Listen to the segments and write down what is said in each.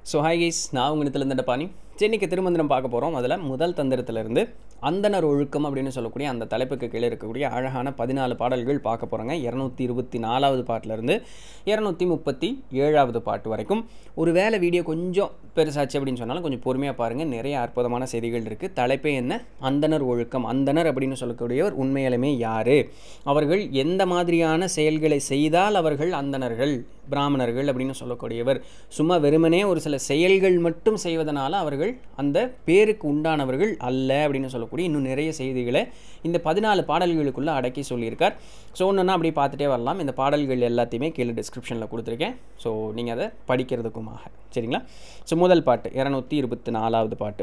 so hi guys நான் உங்கள் நிலத்தில் பாணி சென்னைக்கு திருமந்திரம் பார்க்க போகிறோம் அதில் முதல் தந்திரத்திலிருந்து அந்தனர் ஒழுக்கம் அப்படின்னு சொல்லக்கூடிய அந்த தலைப்புக்கு கீழே இருக்கக்கூடிய அழகான பதினாலு பாடல்கள் பார்க்க போகிறோங்க இரநூத்தி இருபத்தி நாலாவது பாட்டிலேருந்து இரநூத்தி முப்பத்தி ஏழாவது பாட்டு வரைக்கும் ஒரு வேலை வீடியோ கொஞ்சம் பெருசாச்சு அப்படின்னு சொன்னாலும் கொஞ்சம் பொறுமையாக பாருங்கள் நிறைய அற்புதமான செய்திகள் இருக்குது தலைப்பே என்ன அந்தனர் ஒழுக்கம் அந்தனர் அப்படின்னு சொல்லக்கூடியவர் உண்மையிலுமே யார் அவர்கள் எந்த மாதிரியான செயல்களை செய்தால் அவர்கள் அந்தணர்கள் பிராமணர்கள் அப்படின்னு சொல்லக்கூடியவர் சும்மா வெறுமனே ஒரு சில செயல்கள் மட்டும் செய்வதனால அவர்கள் அந்த பேருக்கு உண்டானவர்கள் அல்ல அப்படின்னு சொல்லக்கூடிய இன்னும் நிறைய செய்திகளை இந்த பதினாலு பாடல்களுக்குள்ளே அடக்கி சொல்லியிருக்கார் ஸோ ஒன்றுன்னா அப்படி பார்த்துட்டே வரலாம் இந்த பாடல்கள் எல்லாத்தையுமே கீழே டிஸ்கிரிப்ஷனில் கொடுத்துருக்கேன் ஸோ நீங்கள் அதை படிக்கிறதுக்குமாக சரிங்களா ஸோ முதல் பாட்டு இரநூத்தி இருபத்தி நாலாவது பாட்டு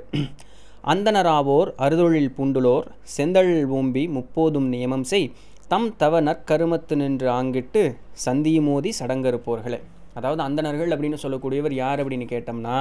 அந்தனராவோர் அறுதொழில் பூண்டுலோர் செந்தழல் ஓம்பி முப்போதும் நியமம் செய் தம் தவ நற்கருமத்து நின்று ஆங்கிட்டு சந்தியுமோதி சடங்கறுப்போர்களே அதாவது அந்தணர்கள் அப்படின்னு சொல்லக்கூடியவர் யார் அப்படின்னு கேட்டோம்னா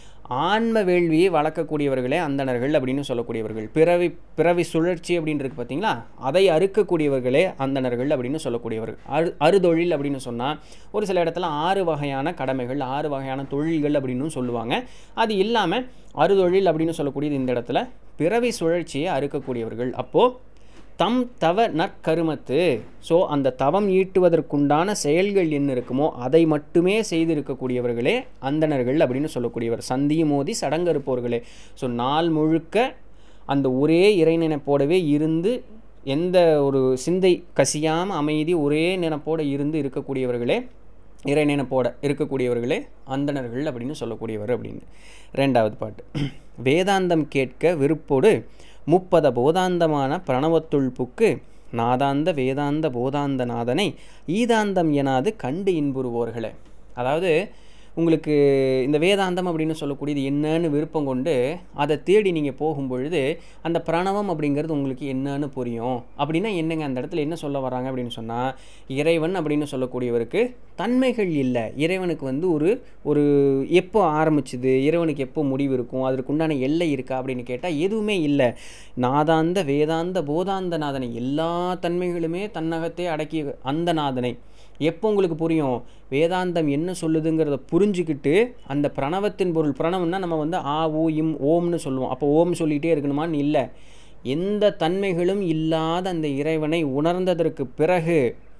ஆன்ம வேள்வியை வளர்க்கக்கூடியவர்களே அந்தணர்கள் அப்படின்னு சொல்லக்கூடியவர்கள் பிறவி பிறவி சுழற்சி அப்படின்னு இருக்கு பார்த்தீங்களா அதை அறுக்கக்கூடியவர்களே அந்தணர்கள் அப்படின்னு சொல்லக்கூடியவர்கள் அரு அறுதொழில் அப்படின்னு சொன்னால் ஒரு சில இடத்துல ஆறு வகையான கடமைகள் ஆறு வகையான தொழில்கள் அப்படின்னு சொல்லுவாங்க அது இல்லாமல் அறுதொழில் அப்படின்னு சொல்லக்கூடியது இந்த இடத்துல பிறவி சுழற்சியை அறுக்கக்கூடியவர்கள் அப்போது தம் தவ நற்கருமத்து ஸோ அந்த தவம் ஈட்டுவதற்குண்டான செயல்கள் என்ன இருக்குமோ அதை மட்டுமே செய்திருக்கக்கூடியவர்களே அந்தணர்கள் அப்படின்னு சொல்லக்கூடியவர் சந்தியும் மோதி சடங்கறுப்பவர்களே ஸோ நாள் முழுக்க அந்த ஒரே இறை நினைப்போடவே இருந்து எந்த ஒரு சிந்தை கசியாமல் அமைதி ஒரே நினைப்போடு இருந்து இருக்கக்கூடியவர்களே இறை நினைப்போட இருக்கக்கூடியவர்களே அந்தணர்கள் அப்படின்னு சொல்லக்கூடியவர் அப்படின்னு ரெண்டாவது பாட்டு வேதாந்தம் கேட்க விருப்போடு முப்பத போதாந்தமான பிரணவத்துள் புக்கு நாதாந்த வேதாந்த போதாந்த நாதனை ஈதாந்தம் எனாது கண்டு இன்புறுவோர்களே அதாவது உங்களுக்கு இந்த வேதாந்தம் அப்படின்னு சொல்லக்கூடியது என்னன்னு விருப்பம் கொண்டு அதை தேடி நீங்கள் போகும்பொழுது அந்த பிரணவம் அப்படிங்கிறது உங்களுக்கு என்னன்னு புரியும் அப்படின்னா என்னங்க அந்த இடத்துல என்ன சொல்ல வராங்க அப்படின்னு சொன்னால் இறைவன் அப்படின்னு சொல்லக்கூடியவருக்கு தன்மைகள் இல்லை இறைவனுக்கு வந்து ஒரு ஒரு எப்போ ஆரம்பிச்சுது இறைவனுக்கு எப்போ முடிவு இருக்கும் அதற்கு உண்டான எல்லை இருக்கா அப்படின்னு கேட்டால் எதுவுமே இல்லை நாதாந்த வேதாந்த போதாந்த நாதனை எல்லா தன்மைகளுமே தன்னகத்தே அடக்கி அந்த நாதனை எப்போ உங்களுக்கு புரியும் வேதாந்தம் என்ன சொல்லுதுங்கிறத புரிஞ்சுக்கிட்டு அந்த பிரணவத்தின் பொருள் பிரணவம்னா நம்ம வந்து ஆ ஊ இம் ஓம்னு சொல்லுவோம் அப்போ ஓம் சொல்லிகிட்டே இருக்கணுமான்னு இல்லை எந்த தன்மைகளும் இல்லாத அந்த இறைவனை உணர்ந்ததற்கு பிறகு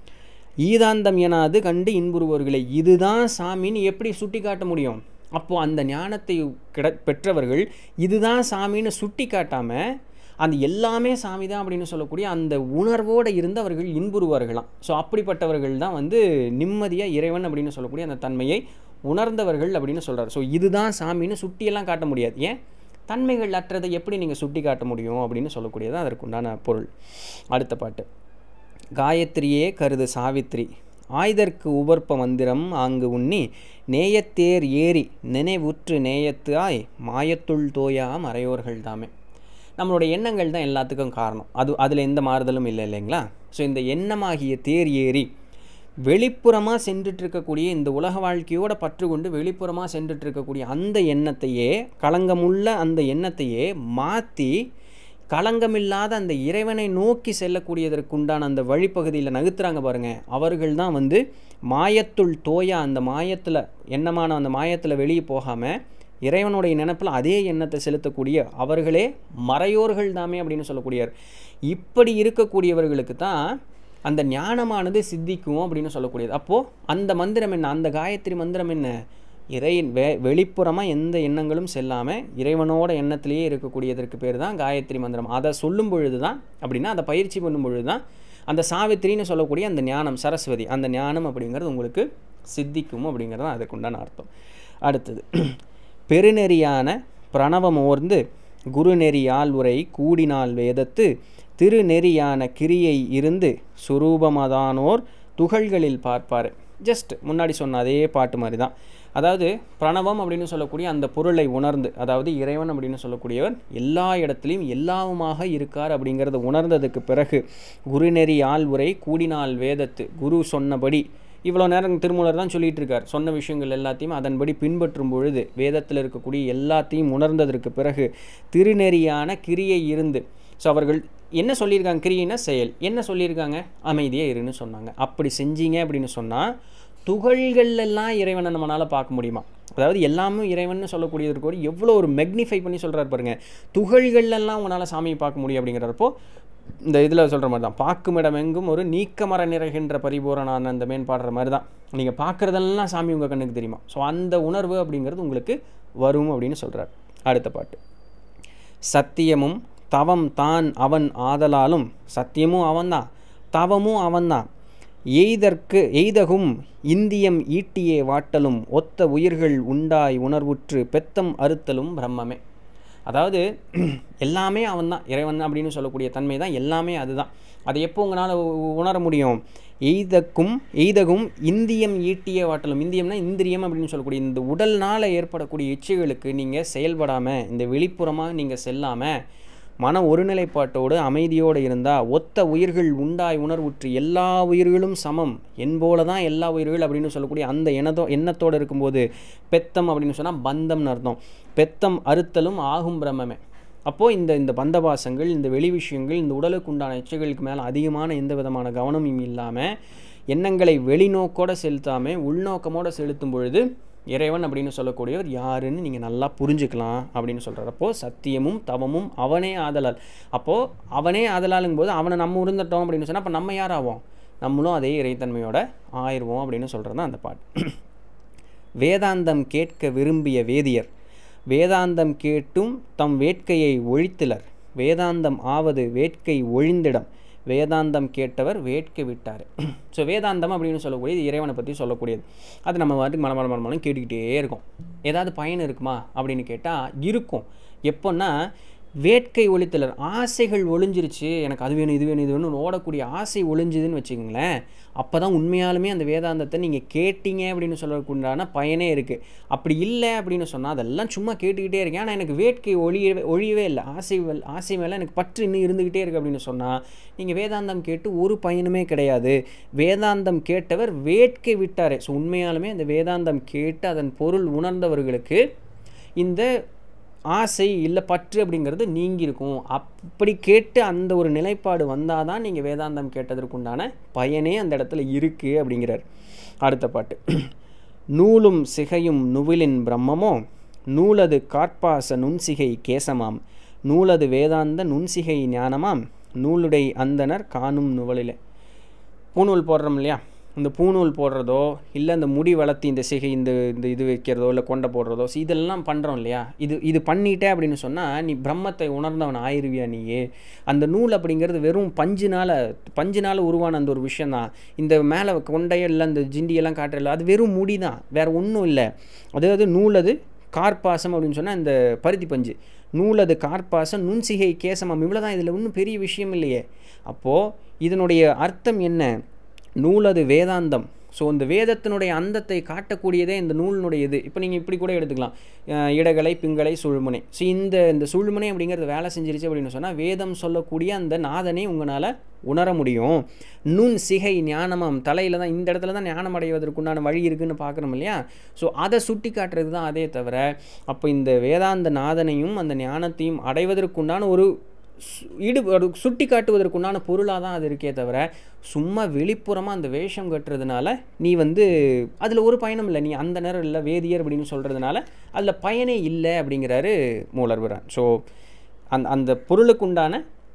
ஈதாந்தம் எனாது கண்டு இன்புறுவர்களை இதுதான் சாமின்னு எப்படி சுட்டி காட்ட முடியும் அப்போது அந்த ஞானத்தை கிட பெற்றவர்கள் இதுதான் சாமின்னு சுட்டி காட்டாமல் அந்த எல்லாமே சாமி தான் அப்படின்னு சொல்லக்கூடிய அந்த உணர்வோடு இருந்து அவர்கள் இன்புறுவார்களாம் ஸோ அப்படிப்பட்டவர்கள் தான் வந்து நிம்மதியாக இறைவன் அப்படின்னு சொல்லக்கூடிய அந்த தன்மையை உணர்ந்தவர்கள் அப்படின்னு சொல்கிறார் ஸோ இதுதான் சாமின்னு சுட்டியெல்லாம் காட்ட முடியாது ஏன் தன்மைகள் அற்றதை எப்படி நீங்கள் சுட்டி காட்ட முடியும் அப்படின்னு சொல்லக்கூடியது அதற்குண்டான பொருள் அடுத்த பாட்டு காயத்ரியே கருது சாவித்ரி ஆய்தற்கு உபர்ப்ப மந்திரம் ஆங்கு உண்ணி நேயத்தேர் ஏறி நினைவுற்று நேயத்து ஆய் மாயத்துள் தோயா மறையோர்கள் தாமே நம்மளுடைய எண்ணங்கள் தான் எல்லாத்துக்கும் காரணம் அது அதில் எந்த மாறுதலும் இல்லை இல்லைங்களா ஸோ இந்த எண்ணமாகிய தேர் ஏறி வெளிப்புறமாக சென்றுட்டு இருக்கக்கூடிய இந்த உலக வாழ்க்கையோட பற்று கொண்டு வெளிப்புறமாக சென்றுட்டு இருக்கக்கூடிய அந்த எண்ணத்தையே களங்கமுள்ள அந்த எண்ணத்தையே மாற்றி களங்கமில்லாத அந்த இறைவனை நோக்கி செல்லக்கூடியதற்குண்டான அந்த வழிப்பகுதியில் நகுத்துறாங்க பாருங்கள் அவர்கள் தான் வந்து மாயத்துள் தோயா அந்த மாயத்தில் எண்ணமான அந்த மாயத்தில் வெளியே போகாமல் இறைவனுடைய நினப்பில் அதே எண்ணத்தை செலுத்தக்கூடிய அவர்களே மறையோர்கள் தாமே அப்படின்னு சொல்லக்கூடியார் இப்படி இருக்கக்கூடியவர்களுக்கு தான் அந்த ஞானமானது சித்திக்கும் அப்படின்னு சொல்லக்கூடியது அப்போது அந்த மந்திரம் என்ன அந்த காயத்ரி மந்திரம் என்ன இறை வெ வெளிப்புறமாக எந்த எண்ணங்களும் செல்லாமல் இறைவனோட எண்ணத்திலேயே இருக்கக்கூடியதற்கு பேர் தான் காயத்ரி மந்திரம் அதை சொல்லும் பொழுது தான் அப்படின்னா அதை பயிற்சி பண்ணும் பொழுது தான் அந்த சாவித்திரின்னு சொல்லக்கூடிய அந்த ஞானம் சரஸ்வதி அந்த ஞானம் அப்படிங்கிறது உங்களுக்கு சித்திக்கும் அப்படிங்கிறது தான் அதுக்குண்டான அர்த்தம் அடுத்தது பெருநெறியான பிரணவமோர்ந்து குருநெறியால் உரை கூடினால் வேதத்து திருநெறியான கிரியை இருந்து சுரூபமதானோர் துகள்களில் பார்ப்பார் ஜஸ்ட் முன்னாடி சொன்ன அதே பாட்டு மாதிரி தான் அதாவது பிரணவம் அப்படின்னு சொல்லக்கூடிய அந்த பொருளை உணர்ந்து அதாவது இறைவன் அப்படின்னு சொல்லக்கூடியவர் எல்லா இடத்துலையும் எல்லாவுமாக இருக்கார் அப்படிங்கிறத உணர்ந்ததுக்கு பிறகு குருநெறி ஆள் உரை கூடினால் வேதத்து குரு சொன்னபடி இவ்வளோ நேரம் திருமூலர் தான் சொல்லிகிட்டு இருக்கார் சொன்ன விஷயங்கள் எல்லாத்தையும் அதன்படி பின்பற்றும் பொழுது வேதத்தில் இருக்கக்கூடிய எல்லாத்தையும் உணர்ந்ததற்கு பிறகு திருநெறியான கிரியை இருந்து ஸோ அவர்கள் என்ன சொல்லியிருக்காங்க கிரியைனா செயல் என்ன சொல்லியிருக்காங்க அமைதியாக இருன்னு சொன்னாங்க அப்படி செஞ்சீங்க அப்படின்னு சொன்னால் துகள்கள் எல்லாம் இறைவனை நம்மளால் பார்க்க முடியுமா அதாவது எல்லாமே இறைவன் சொல்லக்கூடியதற்கு ஒரு எவ்வளோ ஒரு மெக்னிஃபை பண்ணி சொல்கிறாரு பாருங்க துகள்கள்லாம் உங்களால் சாமியை பார்க்க முடியும் அப்படிங்கிறப்போ இந்த இதில் சொல்கிற மாதிரி தான் பார்க்குமிடம் எங்கும் ஒரு நீக்கமர நிறைகின்ற பரிபூரணான அந்த மேன் பாடுற மாதிரி தான் நீங்கள் பார்க்குறதெல்லாம் சாமி உங்கள் கண்ணுக்கு தெரியுமா ஸோ அந்த உணர்வு அப்படிங்கிறது உங்களுக்கு வரும் அப்படின்னு சொல்கிறார் அடுத்த பாட்டு சத்தியமும் தவம் தான் அவன் ஆதலாலும் சத்தியமும் அவன்தான் தவமும் அவன்தான் எய்தற்கு எய்தகும் இந்தியம் ஈட்டியே வாட்டலும் ஒத்த உயிர்கள் உண்டாய் உணர்வுற்று பெத்தம் அறுத்தலும் பிரம்மமே அதாவது எல்லாமே அவன் தான் இறைவன் அப்படின்னு சொல்லக்கூடிய தன்மை தான் எல்லாமே அதுதான் அதை எப்போ உங்களால் உணர முடியும் எய்தக்கும் எய்தகும் இந்தியம் ஈட்டிய வாட்டலும் இந்தியம்னா இந்திரியம் அப்படின்னு சொல்லக்கூடிய இந்த உடல்னால் ஏற்படக்கூடிய இச்சைகளுக்கு நீங்கள் செயல்படாமல் இந்த வெளிப்புறமாக நீங்கள் செல்லாமல் மன ஒருநிலைப்பாட்டோடு அமைதியோடு இருந்தால் ஒத்த உயிர்கள் உண்டாய் உணர்வுற்று எல்லா உயிர்களும் சமம் என்போல தான் எல்லா உயிர்கள் அப்படின்னு சொல்லக்கூடிய அந்த எண்ணத்தோ எண்ணத்தோடு இருக்கும்போது பெத்தம் அப்படின்னு சொன்னால் பந்தம்னு அர்த்தம் பெத்தம் அறுத்தலும் ஆகும் பிரம்மமே அப்போது இந்த இந்த பந்தபாசங்கள் இந்த வெளி விஷயங்கள் இந்த உடலுக்கு உண்டான இச்சைகளுக்கு மேலே அதிகமான எந்த விதமான கவனமும் இல்லாமல் எண்ணங்களை வெளிநோக்கோடு செலுத்தாமல் உள்நோக்கமோடு செலுத்தும் பொழுது இறைவன் அப்படின்னு சொல்லக்கூடியவர் யாருன்னு நீங்கள் நல்லா புரிஞ்சுக்கலாம் அப்படின்னு சொல்கிறார் அப்போது சத்தியமும் தவமும் அவனே ஆதலால் அப்போது அவனே ஆதலாலுங்கும் போது அவனை நம்ம உருந்துட்டோம் அப்படின்னு சொன்னால் அப்போ நம்ம யார் ஆவோம் நம்மளும் அதே இறைத்தன்மையோட ஆயிடுவோம் அப்படின்னு சொல்கிறது தான் அந்த பாட்டு வேதாந்தம் கேட்க விரும்பிய வேதியர் வேதாந்தம் கேட்டும் தம் வேட்கையை ஒழித்திலர் வேதாந்தம் ஆவது வேட்கை ஒழிந்திடம் வேதாந்தம் கேட்டவர் வேட்கை விட்டார் ஸோ வேதாந்தம் அப்படின்னு சொல்லக்கூடியது இறைவனை பற்றி சொல்லக்கூடியது அது நம்ம வந்து மன மன மனம் கேட்டுக்கிட்டே இருக்கோம் ஏதாவது பயன் இருக்குமா அப்படின்னு கேட்டால் இருக்கும் எப்போன்னா வேட்கை ஒழித்தலர் ஆசைகள் ஒளிஞ்சிருச்சு எனக்கு அது வேணும் இது வேணும் இது வேணும் ஓடக்கூடிய ஆசை ஒளிஞ்சுதுன்னு வச்சுக்கோங்களேன் அப்போ தான் உண்மையாலுமே அந்த வேதாந்தத்தை நீங்கள் கேட்டீங்க அப்படின்னு சொல்லக்கூடியதான பயனே இருக்குது அப்படி இல்லை அப்படின்னு சொன்னால் அதெல்லாம் சும்மா கேட்டுக்கிட்டே இருக்கேன் ஆனால் எனக்கு வேட்கை ஒழியவே ஒழியவே இல்லை ஆசை வெல்- ஆசை மேலே எனக்கு பற்று இன்னும் இருந்துக்கிட்டே இருக்குது அப்படின்னு சொன்னால் நீங்கள் வேதாந்தம் கேட்டு ஒரு பயனுமே கிடையாது வேதாந்தம் கேட்டவர் வேட்கை விட்டாரே ஸோ உண்மையாலுமே அந்த வேதாந்தம் கேட்டு அதன் பொருள் உணர்ந்தவர்களுக்கு இந்த ஆசை இல்லை பற்று அப்படிங்கிறது நீங்கியிருக்கும் அப்படி கேட்டு அந்த ஒரு நிலைப்பாடு வந்தால் தான் நீங்கள் வேதாந்தம் கேட்டதற்குண்டான பயனே அந்த இடத்துல இருக்குது அப்படிங்கிறார் அடுத்த பாட்டு நூலும் சிகையும் நுவிலின் பிரம்மமோ நூலது கார்ப்பாச நுண்சிகை கேசமாம் நூலது வேதாந்த நுண்சிகை ஞானமாம் நூலுடை அந்தனர் காணும் நுவலிலே பூணூல் போடுறோம் இல்லையா இந்த பூணூல் போடுறதோ இல்லை இந்த முடி வளர்த்தி இந்த சிகை இந்த இந்த இது வைக்கிறதோ இல்லை கொண்டை போடுறதோ so இதெல்லாம் பண்ணுறோம் இல்லையா இது இது பண்ணிட்டே அப்படின்னு சொன்னால் நீ பிரம்மத்தை உணர்ந்தவன் ஆயிருவியா நீயே அந்த நூல் அப்படிங்கிறது வெறும் பஞ்சுனால பஞ்சுனால உருவான அந்த ஒரு விஷயந்தான் இந்த மேலே கொண்டையோ இல்லை இந்த ஜிண்டியெல்லாம் காட்டுறல அது வெறும் முடி தான் வேறு ஒன்றும் இல்லை அதாவது நூலது கார்பாசம் அப்படின்னு சொன்னால் இந்த பருத்தி பஞ்சு நூலது கார்பாசம் நுண்சிகை கேசமம் இவ்வளோ தான் இதில் ஒன்றும் பெரிய விஷயம் இல்லையே அப்போது இதனுடைய அர்த்தம் என்ன நூலது வேதாந்தம் ஸோ இந்த வேதத்தினுடைய அந்தத்தை காட்டக்கூடியதே இந்த நூலினுடைய இது இப்போ நீங்கள் இப்படி கூட எடுத்துக்கலாம் அஹ் இடகலை பிங்கலை சுழுமுனை ஸோ இந்த இந்த சுழுமுனை அப்படிங்கிறது வேலை செஞ்சிருச்சு அப்படின்னு சொன்னால் வேதம் சொல்லக்கூடிய அந்த நாதனை உங்களால் உணர முடியும் நுண் சிகை ஞானமாம் தலையில் தான் இந்த இடத்துல தான் ஞானம் அடைவதற்குண்டான வழி இருக்குன்னு பார்க்குறோம் இல்லையா ஸோ அதை சுட்டி காட்டுறது தான் அதே தவிர அப்போ இந்த வேதாந்த நாதனையும் அந்த ஞானத்தையும் அடைவதற்குண்டான ஒரு சு- ஈடுபாடு சுட்டி காட்டுவதற்குண்டான பொருளாக தான் அது இருக்கே தவிர சும்மா வெளிப்புறமாக அந்த வேஷம் கட்டுறதுனால நீ வந்து அதில் ஒரு பயனும் இல்லை நீ அந்த நேரம் இல்லை வேதியர் அப்படின்னு சொல்கிறதுனால அதில் பயனே இல்லை அப்படிங்கிறாரு மூலர்வரான் ஸோ அந்த அந்த பொருளுக்குண்டான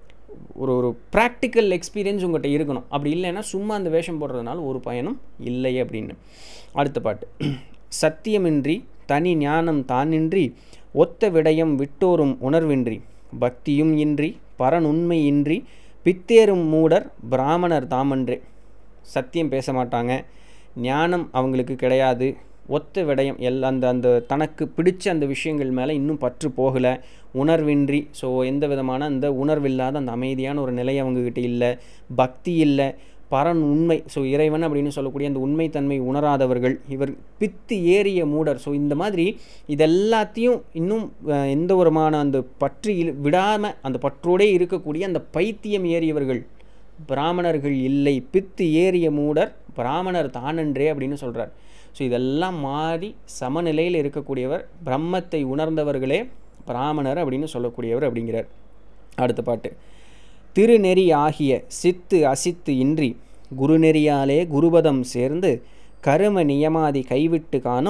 ஒரு ஒரு ப்ராக்டிக்கல் எக்ஸ்பீரியன்ஸ் உங்கள்கிட்ட இருக்கணும் அப்படி இல்லைன்னா சும்மா அந்த வேஷம் போடுறதுனால ஒரு பயனும் இல்லை அப்படின்னு அடுத்த பாட்டு சத்தியமின்றி தனி ஞானம் தானின்றி ஒத்த விடயம் விட்டோரும் உணர்வின்றி பக்தியும் இன்றி பரனுண்மை இன்றி பித்தேறும் மூடர் பிராமணர் தாமன்றே சத்தியம் பேச மாட்டாங்க ஞானம் அவங்களுக்கு கிடையாது ஒத்த விடயம் எல் அந்த அந்த தனக்கு பிடிச்ச அந்த விஷயங்கள் மேலே இன்னும் பற்று போகலை உணர்வின்றி ஸோ எந்த விதமான அந்த உணர்வில்லாத அந்த அமைதியான ஒரு நிலை அவங்கக்கிட்ட இல்லை பக்தி இல்லை பரன் உண்மை ஸோ இறைவன் அப்படின்னு சொல்லக்கூடிய அந்த உண்மைத்தன்மை உணராதவர்கள் இவர் பித்து ஏறிய மூடர் ஸோ இந்த மாதிரி இதெல்லாத்தையும் இன்னும் அஹ், எந்த விதமான அந்த பற்று விடாமல் அந்த பற்றோடே இருக்கக்கூடிய அந்த பைத்தியம் ஏறியவர்கள் பிராமணர்கள் இல்லை பித்து ஏறிய மூடர் பிராமணர் தானன்றே அப்படின்னு சொல்கிறார் ஸோ இதெல்லாம் மாறி சமநிலையில் இருக்கக்கூடியவர் பிரம்மத்தை உணர்ந்தவர்களே பிராமணர் அப்படின்னு சொல்லக்கூடியவர் அப்படிங்கிறார் அடுத்த பாட்டு திருநெறி ஆகிய சித்து அசித்து இன்றி குருநெறியாலே குருபதம் சேர்ந்து கரும நியமாதி கைவிட்டு காணும்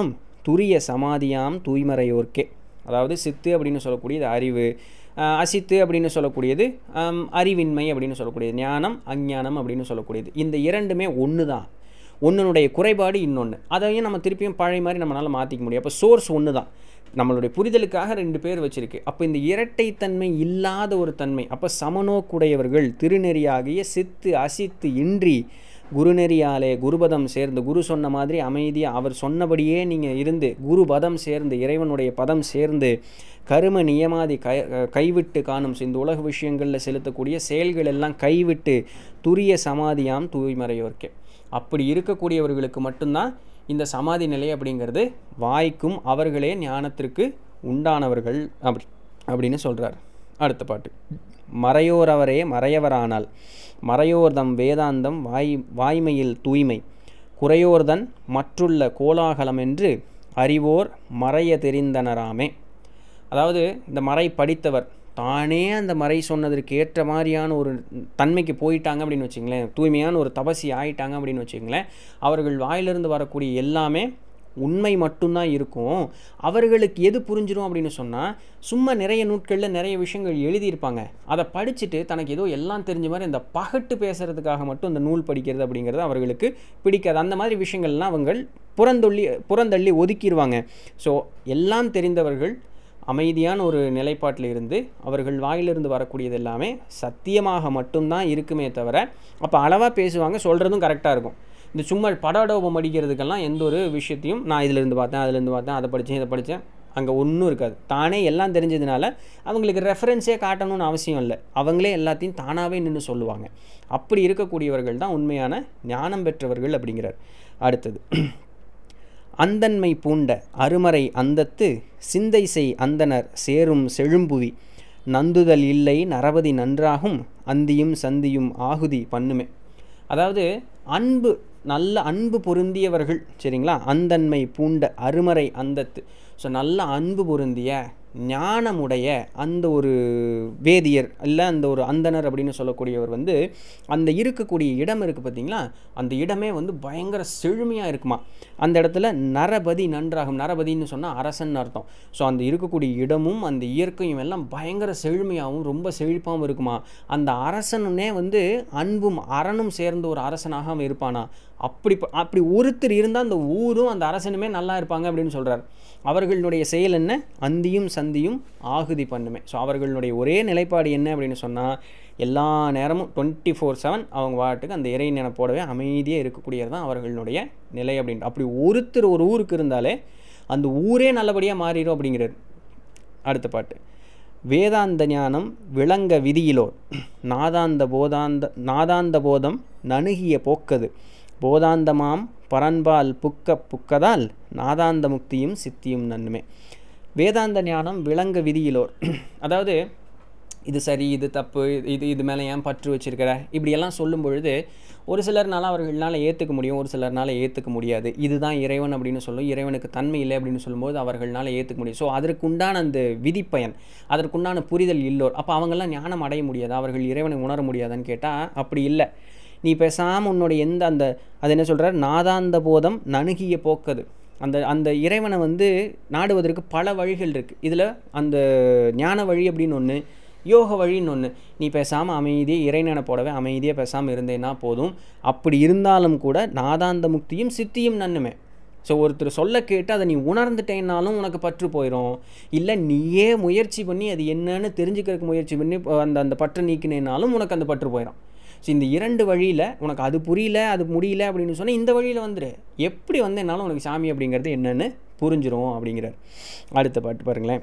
துரிய சமாதியாம் தூய்மறையோர்க்கே அதாவது சித்து அப்படின்னு சொல்லக்கூடியது அறிவு ஆஹ் அசித்து அப்படின்னு சொல்லக்கூடியது ஆம், அறிவின்மை அப்படின்னு சொல்லக்கூடியது ஞானம் அஞ்ஞானம் அப்படின்னு சொல்லக்கூடியது இந்த இரண்டுமே ஒன்று தான் ஒன்றுனுடைய குறைபாடு இன்னொன்று அதையும் நம்ம திருப்பியும் பழைய மாதிரி நம்மளால் மாற்றிக்க முடியும் அப்போ சோர்ஸ் ஒன்று தான் நம்மளுடைய புரிதலுக்காக ரெண்டு பேர் வச்சிருக்கு அப்போ இந்த இரட்டைத்தன்மை இல்லாத ஒரு தன்மை அப்போ சமநோக்குடையவர்கள் திருநெறியாகிய சித்து அசித்து இன்றி குருநெறியாலே குருபதம் சேர்ந்து குரு சொன்ன மாதிரி அமைதியாக அவர் சொன்னபடியே நீங்கள் இருந்து குரு பதம் சேர்ந்து இறைவனுடைய பதம் சேர்ந்து கரும நியமாதி கை கைவிட்டு காணும் இந்த உலக விஷயங்களில் செலுத்தக்கூடிய செயல்கள் எல்லாம் கைவிட்டு துரிய சமாதியாம் தூய்மறையோர்க்கே அப்படி இருக்கக்கூடியவர்களுக்கு மட்டும்தான் இந்த சமாதி நிலை அப்படிங்கிறது வாய்க்கும் அவர்களே ஞானத்திற்கு உண்டானவர்கள் அப்படி அப்படின்னு சொல்கிறார் அடுத்த பாட்டு மறையோர் அவரே மறையவரானால் மறையோர்தம் வேதாந்தம் வாய் வாய்மையில் தூய்மை குறையோர்தன் மற்றுள்ள கோலாகலம் என்று அறிவோர் மறைய தெரிந்தனராமே அதாவது இந்த மறை படித்தவர் தானே அந்த மறை சொன்னதற்கு ஏற்ற மாதிரியான ஒரு தன்மைக்கு போயிட்டாங்க அப்படின்னு வச்சுங்களேன் தூய்மையான ஒரு தபசி ஆயிட்டாங்க அப்படின்னு வச்சுங்களேன் அவர்கள் வாயிலிருந்து வரக்கூடிய எல்லாமே உண்மை மட்டும்தான் இருக்கும் அவர்களுக்கு எது புரிஞ்சிடும் அப்படின்னு சொன்னால் சும்மா நிறைய நூட்களில் நிறைய விஷயங்கள் எழுதியிருப்பாங்க அதை படிச்சுட்டு தனக்கு ஏதோ எல்லாம் தெரிஞ்ச மாதிரி அந்த பகட்டு பேசுறதுக்காக மட்டும் இந்த நூல் படிக்கிறது அப்படிங்கிறது அவர்களுக்கு பிடிக்காது அந்த மாதிரி விஷயங்கள்லாம் அவங்க புறந்தொள்ளி புறந்தள்ளி ஒதுக்கிடுவாங்க ஸோ எல்லாம் தெரிந்தவர்கள் அமைதியான ஒரு நிலைப்பாட்டில் இருந்து அவர்கள் வாயிலிருந்து வரக்கூடியது எல்லாமே சத்தியமாக மட்டும்தான் இருக்குமே தவிர அப்போ அளவாக பேசுவாங்க சொல்கிறதும் கரெக்டாக இருக்கும் இந்த சும்மா படாடோபம் அடிக்கிறதுக்கெல்லாம் எந்த ஒரு விஷயத்தையும் நான் இதிலேருந்து பார்த்தேன் அதுலேருந்து பார்த்தேன் அதை படித்தேன் இதை படித்தேன் அங்கே ஒன்றும் இருக்காது தானே எல்லாம் தெரிஞ்சதுனால அவங்களுக்கு ரெஃபரன்ஸே காட்டணும்னு அவசியம் இல்லை அவங்களே எல்லாத்தையும் தானாகவே நின்று சொல்லுவாங்க அப்படி இருக்கக்கூடியவர்கள் தான் உண்மையான ஞானம் பெற்றவர்கள் அப்படிங்கிறார் அடுத்தது அந்தன்மை பூண்ட அருமறை அந்தத்து சிந்தை செய் அந்தனர் சேரும் செழும்புவி நந்துதல் இல்லை நரபதி நன்றாகும் அந்தியும் சந்தியும் ஆகுதி பண்ணுமே அதாவது அன்பு நல்ல அன்பு பொருந்தியவர்கள் சரிங்களா அந்தன்மை பூண்ட அருமறை அந்தத்து ஸோ நல்ல அன்பு பொருந்திய ஞானமுடைய அந்த ஒரு வேதியர் இல்லை அந்த ஒரு அந்தனர் அப்படின்னு சொல்லக்கூடியவர் வந்து அந்த இருக்கக்கூடிய இடம் இருக்குது பார்த்தீங்களா அந்த இடமே வந்து பயங்கர செழுமையாக இருக்குமா அந்த இடத்துல நரபதி நன்றாகும் நரபதின்னு சொன்னால் அரசன் அர்த்தம் ஸோ அந்த இருக்கக்கூடிய இடமும் அந்த இயற்கையும் எல்லாம் பயங்கர செழுமையாகவும் ரொம்ப செழிப்பாகவும் இருக்குமா அந்த அரசனுனே வந்து அன்பும் அறனும் சேர்ந்த ஒரு அரசனாக அவன் இருப்பானா அப்படி ப- அப்படி ஒருத்தர் இருந்தால் அந்த ஊரும் அந்த அரசனுமே நல்லா இருப்பாங்க அப்படின்னு சொல்கிறார் அவர்களுடைய செயல் என்ன அந்தியும் சந்தியும் ஆகுதி பண்ணுமே ஸோ அவர்களுடைய ஒரே நிலைப்பாடு என்ன அப்படின்னு சொன்னால் எல்லா நேரமும் டுவெண்ட்டி ஃபோர் செவன் அவங்க வாட்டுக்கு அந்த இறை நினைப்போடவே அமைதியாக இருக்கக்கூடியது தான் அவர்களுடைய நிலை அப்படின்ட்டு அப்படி ஒருத்தர் ஒரு ஊருக்கு இருந்தாலே அந்த ஊரே நல்லபடியாக மாறிடும் அப்படிங்கிறார் அடுத்த பாட்டு வேதாந்த ஞானம் விளங்க விதியிலோர் நாதாந்த போதாந்த நாதாந்த போதம் நணுகிய போக்கது போதாந்தமாம் பரன்பால் புக்க புக்கதால் நாதாந்த முக்தியும் சித்தியும் நன்மை வேதாந்த ஞானம் விளங்க விதியிலோர் அதாவது இது சரி இது தப்பு இது இது மேலே ஏன் பற்று வச்சிருக்கிற இப்படியெல்லாம் சொல்லும் பொழுது ஒரு சிலர்னால அவர்களால் ஏற்றுக்க முடியும் ஒரு சிலர்னால ஏற்றுக்க முடியாது இதுதான் இறைவன் அப்படின்னு சொல்லும் இறைவனுக்கு தன்மை இல்லை அப்படின்னு சொல்லும்போது அவர்களால் ஏற்றுக்க முடியும் ஸோ அதற்குண்டான அந்த விதிப்பயன் அதற்குண்டான புரிதல் இல்லோர் அப்போ அவங்கெல்லாம் ஞானம் அடைய முடியாது அவர்கள் இறைவனை உணர முடியாதான்னு கேட்டால் அப்படி இல்லை நீ பேசாமல் உன்னோட எந்த அந்த அது என்ன சொல்கிறார் நாதாந்த போதம் நணுகிய போக்கது அந்த அந்த இறைவனை வந்து நாடுவதற்கு பல வழிகள் இருக்குது இதில் அந்த ஞான வழி அப்படின்னு ஒன்று யோக வழின்னு ஒன்று நீ பேசாமல் அமைதியாக இறைநனை போடவே அமைதியாக பேசாமல் இருந்தேன்னா போதும் அப்படி இருந்தாலும் கூட நாதாந்த முக்தியும் சித்தியும் நன்னுமே ஸோ ஒருத்தர் சொல்ல கேட்டு அதை நீ உணர்ந்துட்டேன்னாலும் உனக்கு பற்று போயிடும் இல்லை நீயே முயற்சி பண்ணி அது என்னன்னு தெரிஞ்சுக்கிறதுக்கு முயற்சி பண்ணி இப்போ அந்த அந்த பற்று நீக்கினேனாலும் உனக்கு அந்த பற்று போயிடும் ஸோ இந்த இரண்டு வழியில் உனக்கு அது புரியல அது முடியல அப்படின்னு சொன்னால் இந்த வழியில் வந்துரு எப்படி வந்தேனாலும் உனக்கு சாமி அப்படிங்கிறது என்னன்னு புரிஞ்சிரும் அப்படிங்கிறார் அடுத்த பாட்டு பாருங்களேன்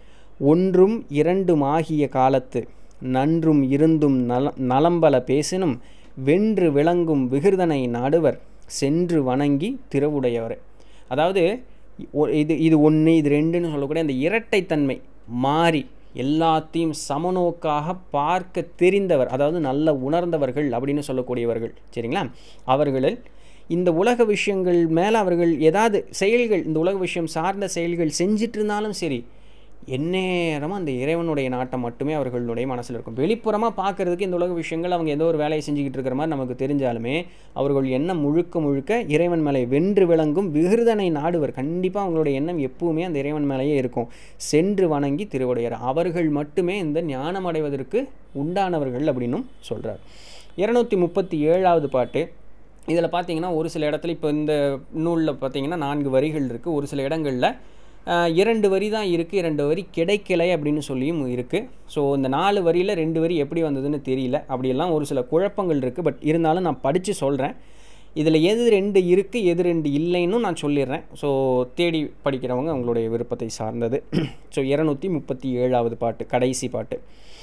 ஒன்றும் இரண்டுமாகிய காலத்து நன்றும் இருந்தும் நல நலம்பல பேசினும் வென்று விளங்கும் விகிர்தனை நாடுவர் சென்று வணங்கி திறவுடையவர் அதாவது ஒ- இது இது ஒன்று இது ரெண்டுன்னு சொல்லக்கூடிய அந்த இரட்டைத்தன்மை மாறி எல்லாத்தையும் சமநோக்காக பார்க்க தெரிந்தவர் அதாவது நல்ல உணர்ந்தவர்கள் அப்படின்னு சொல்லக்கூடியவர்கள் சரிங்களா அவர்களில் இந்த உலக விஷயங்கள் மேலே அவர்கள் ஏதாவது செயல்கள் இந்த உலக விஷயம் சார்ந்த செயல்கள் செஞ்சிட்டு இருந்தாலும் சரி எந்நேரமும் அந்த இறைவனுடைய நாட்டம் மட்டுமே அவர்களுடைய மனசில் இருக்கும் வெளிப்புறமாக பார்க்கறதுக்கு இந்த உலக விஷயங்கள் அவங்க ஏதோ ஒரு வேலையை செஞ்சுக்கிட்டு இருக்கிற மாதிரி நமக்கு தெரிஞ்சாலுமே அவர்கள் எண்ணம் முழுக்க முழுக்க இறைவன் மேலே வென்று விளங்கும் விகிருதனை நாடுவர் கண்டிப்பாக அவங்களுடைய எண்ணம் எப்பவுமே அந்த இறைவன் மேலேயே இருக்கும் சென்று வணங்கி திருவுடையர் அவர்கள் மட்டுமே இந்த ஞானம் அடைவதற்கு உண்டானவர்கள் அப்படின்னும் சொல்கிறார் இரநூத்தி முப்பத்தி ஏழாவது பாட்டு இதில் பார்த்தீங்கன்னா ஒரு சில இடத்துல இப்போ இந்த நூலில் பார்த்தீங்கன்னா நான்கு வரிகள் இருக்குது ஒரு சில இடங்களில் ஆஹ், இரண்டு வரி தான் இருக்குது இரண்டு வரி கிடைக்கலை அப்படின்னு சொல்லியும் இருக்குது ஸோ இந்த நாலு வரியில் ரெண்டு வரி எப்படி வந்ததுன்னு தெரியல அப்படியெல்லாம் ஒரு சில குழப்பங்கள் இருக்குது பட் இருந்தாலும் நான் படித்து சொல்கிறேன் இதில் எது ரெண்டு இருக்குது எது ரெண்டு இல்லைன்னு நான் சொல்லிடுறேன் ஸோ தேடி படிக்கிறவங்க உங்களுடைய விருப்பத்தை சார்ந்தது ஸோ இரநூத்தி முப்பத்தி ஏழாவது பாட்டு கடைசி பாட்டு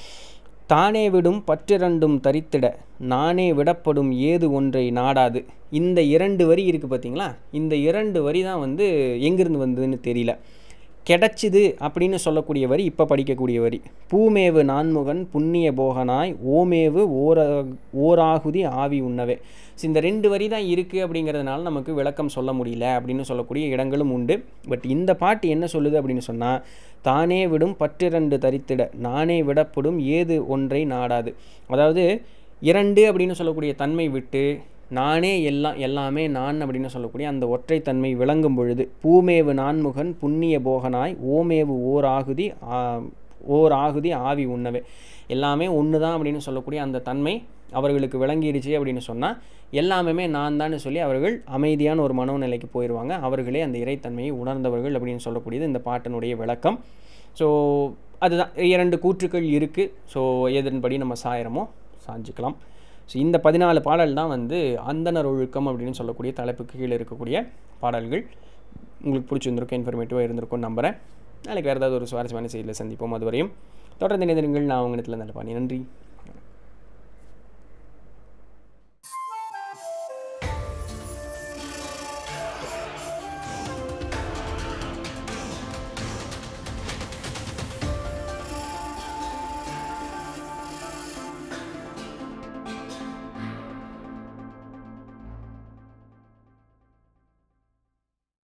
தானே விடும் பற்றிரண்டும் தரித்திட நானே விடப்படும் ஏது ஒன்றை நாடாது இந்த இரண்டு வரி இருக்குது பார்த்தீங்களா இந்த இரண்டு வரி தான் வந்து எங்கிருந்து வந்ததுன்னு தெரியல கிடைச்சிது அப்படின்னு சொல்லக்கூடிய வரி இப்போ படிக்கக்கூடிய வரி பூமேவு நான்முகன் புண்ணிய போகனாய் ஓமேவு ஓர ஓராகுதி ஆவி உண்ணவே ஸோ இந்த ரெண்டு வரி தான் இருக்குது அப்படிங்கிறதுனால நமக்கு விளக்கம் சொல்ல முடியல அப்படின்னு சொல்லக்கூடிய இடங்களும் உண்டு பட் இந்த பாட்டு என்ன சொல்லுது அப்படின்னு சொன்னால் தானே விடும் பற்றிரண்டு தரித்திட நானே விடப்படும் ஏது ஒன்றை நாடாது அதாவது இரண்டு அப்படின்னு சொல்லக்கூடிய தன்மை விட்டு நானே எல்லாம் எல்லாமே நான் அப்படின்னு சொல்லக்கூடிய அந்த ஒற்றைத்தன்மை விளங்கும் பொழுது பூமேவு நான்முகன் புண்ணிய போகனாய் ஓமேவு ஓர் ஆகுதி ஆ- ஓர் ஆகுதி ஆவி உண்ணவே எல்லாமே ஒன்று தான் அப்படின்னு சொல்லக்கூடிய அந்த தன்மை அவர்களுக்கு விளங்கிடுச்சு அப்படின்னு சொன்னால் எல்லாமே நான் தான் சொல்லி அவர்கள் அமைதியான ஒரு மனோநிலைக்கு போயிடுவாங்க அவர்களே அந்த இறைத்தன்மையை உணர்ந்தவர்கள் அப்படின்னு சொல்லக்கூடியது இந்த பாட்டினுடைய விளக்கம் ஸோ அதுதான் இரண்டு கூற்றுக்கள் இருக்குது ஸோ எதன்படி நம்ம சாயிரமோ சாஞ்சிக்கலாம் ஸோ இந்த பதினாலு பாடல் தான் வந்து அந்தனர் ஒழுக்கம் அப்படின்னு சொல்லக்கூடிய தலைப்புக்கு கீழே இருக்கக்கூடிய பாடல்கள் உங்களுக்கு பிடிச்சிருந்திருக்கும் இன்ஃபர்மேட்டிவாக இருந்திருக்கும் நம்புகிறேன் நாளைக்கு வேறு ஏதாவது ஒரு சுவாரஸ்யமான செய்தியில் சந்திப்போம் அதுவரையும் தொடர்ந்து இணைந்திருங்கள் நான் உங்கள் இடத்துல நல்ல பாணி நன்றி